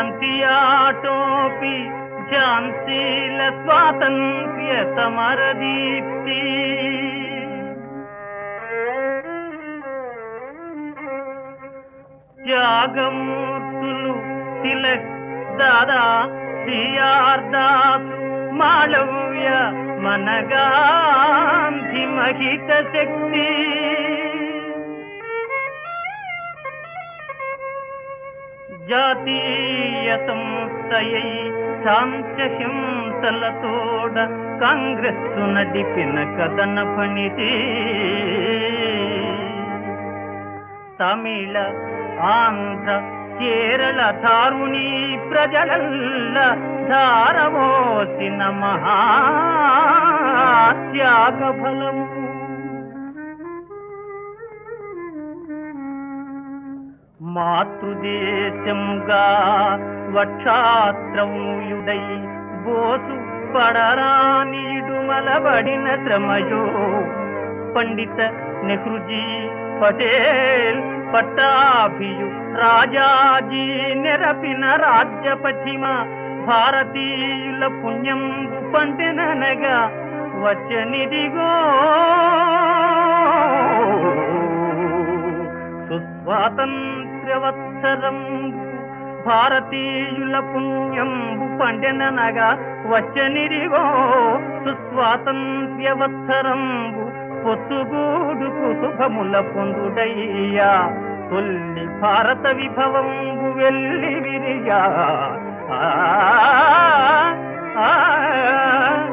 తంతియాటోపి ఝాన్సీల స్వాతంత్ర్య సమరదీప్తి త్యాగమూర్తులు తిలక్ దాదా సిఆర్ దాసు మాళవ్య మనగాంధి మహిత శక్తి జాతీయ సంస్థయై శాంత్య హింసలతోడ కాంగ్రెస్ నడిపిన కథన పనిది తమిళ ఆంధ్ర కేరళ ధారుణి ప్రజలల్ల ధారవోసిన మహాత్యాగ ఫలము మాతృదేశంగా వక్షాత్రముయుడై బోసు పడరానీడు మలబడిన శ్రమయో పండిత నెహ్రుజీ పటేల్ పట్టాభియు రాజాజీ నెరపిన రాజ్య పశ్చిమ భారతీయుల పుణ్యం పంటెననగా వచ్చనిదిగో సుస్వాతంత్ర్యవత్సరం భారతీయుల పుణ్యంబు పండెననగా వచ్చనిదిగో సుస్వాతంత్ర్యవత్సరంబు పొత్తుగూడుకు శుభముల పొందుడయ్యా తొల్లి భారత విభవంబు వెళ్ళి విరియా ఆ, ఆ, ఆ